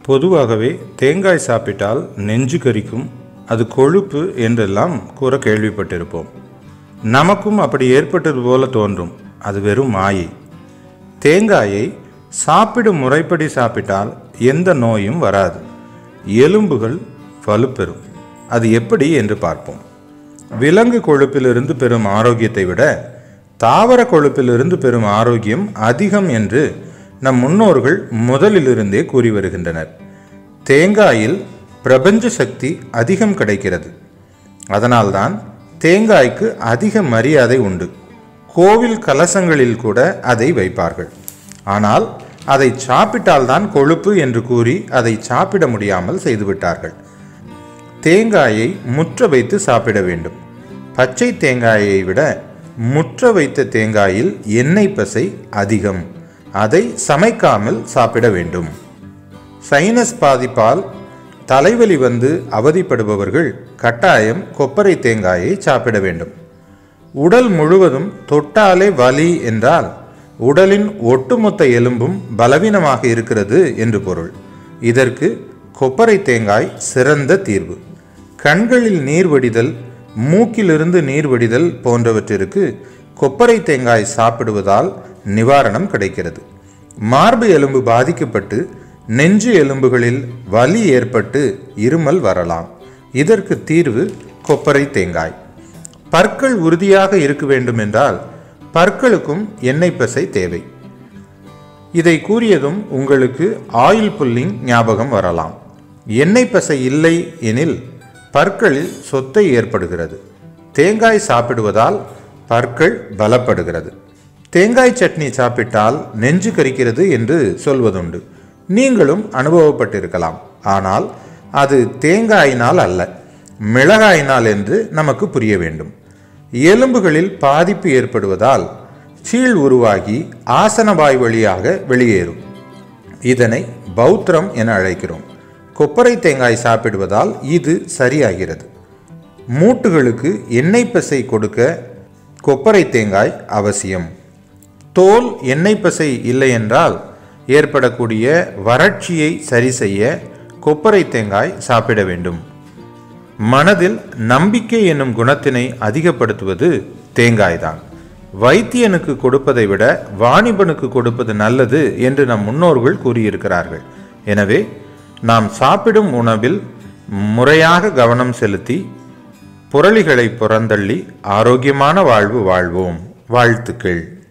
பொதுவாகவே தேங்காய் சாப்பிட்டால் நெஞ்சு கரிக்கும் அது கொழுப்பு என்றெல்லாம் கூற கேள்விப்பட்டிருப்போம் நமக்கும் அப்படி ஏற்பட்டது போல தோன்றும் அது வெறும் மாயை தேங்காயை சாப்பிடும் முறைப்படி சாப்பிட்டால் எந்த நோயும் வராது எலும்புகள் வலுப்பெறும் அது எப்படி என்று பார்ப்போம் விலங்கு கொழுப்பிலிருந்து பெறும் ஆரோக்கியத்தை விட தாவர கொழுப்பிலிருந்து பெறும் ஆரோக்கியம் அதிகம் என்று நம் முன்னோர்கள் முதலிலிருந்தே கூறி வருகின்றனர் தேங்காயில் பிரபஞ்ச சக்தி அதிகம் கிடைக்கிறது அதனால்தான் தேங்காய்க்கு அதிக மரியாதை உண்டு கோவில் கலசங்களில் கூட அதை வைப்பார்கள் ஆனால் அதை சாப்பிட்டால்தான் கொழுப்பு என்று கூறி அதை சாப்பிட முடியாமல் செய்துவிட்டார்கள் தேங்காயை முற்ற வைத்து சாப்பிட வேண்டும் பச்சை தேங்காயை விட முற்ற வைத்த தேங்காயில் எண்ணெய் பசை அதிகம் அதை சமைக்காமல் சாப்பிட வேண்டும் சைனஸ் பாதிப்பால் தலைவலி வந்து அவதிப்படுபவர்கள் கட்டாயம் கொப்பரை தேங்காயை சாப்பிட வேண்டும் உடல் முழுவதும் தொட்டாலே வலி என்றால் உடலின் ஒட்டுமொத்த எலும்பும் பலவீனமாக இருக்கிறது என்று பொருள் இதற்கு கொப்பரை தேங்காய் சிறந்த தீர்வு கண்களில் நீர் வடிதல் மூக்கிலிருந்து நீர் வடிதல் போன்றவற்றிற்கு கொப்பரை தேங்காய் சாப்பிடுவதால் நிவாரணம் கிடைக்கிறது மார்பு எலும்பு பாதிக்கப்பட்டு நெஞ்சு எலும்புகளில் வலி ஏற்பட்டு இருமல் வரலாம் இதற்கு தீர்வு கொப்பரை தேங்காய் பற்கள் உறுதியாக இருக்க வேண்டும் என்றால் பற்களுக்கும் எண்ணெய் பசை தேவை இதை கூறியதும் உங்களுக்கு ஆயில் புல்லிங் ஞாபகம் வரலாம் எண்ணெய் பசை இல்லை எனில் பற்களில் சொத்தை ஏற்படுகிறது தேங்காய் சாப்பிடுவதால் பற்கள் பலப்படுகிறது தேங்காய் சட்னி சாப்பிட்டால் நெஞ்சு கரிக்கிறது என்று சொல்வதுண்டு நீங்களும் அனுபவப்பட்டிருக்கலாம் ஆனால் அது தேங்காயினால் அல்ல மிளகாயினால் என்று நமக்கு புரிய வேண்டும் எலும்புகளில் பாதிப்பு ஏற்படுவதால் சீழ் உருவாகி ஆசனவாய் வழியாக வெளியேறும் இதனை பௌத்திரம் என அழைக்கிறோம் கொப்பரை தேங்காய் சாப்பிடுவதால் இது சரியாகிறது மூட்டுகளுக்கு எண்ணெய் பசை கொடுக்க கொப்பரை தேங்காய் அவசியம் தோல் எண்ணெய் பசை இல்லை என்றால் ஏற்படக்கூடிய வறட்சியை சரி செய்ய கொப்பரை தேங்காய் சாப்பிட வேண்டும் மனதில் நம்பிக்கை என்னும் குணத்தினை அதிகப்படுத்துவது தேங்காய்தான் வைத்தியனுக்கு கொடுப்பதை விட வாணிபனுக்கு கொடுப்பது நல்லது என்று நம் முன்னோர்கள் கூறியிருக்கிறார்கள் எனவே நாம் சாப்பிடும் உணவில் முறையாக கவனம் செலுத்தி புரளிகளை புறந்தள்ளி ஆரோக்கியமான வாழ்வு வாழ்வோம் வாழ்த்துக்கள்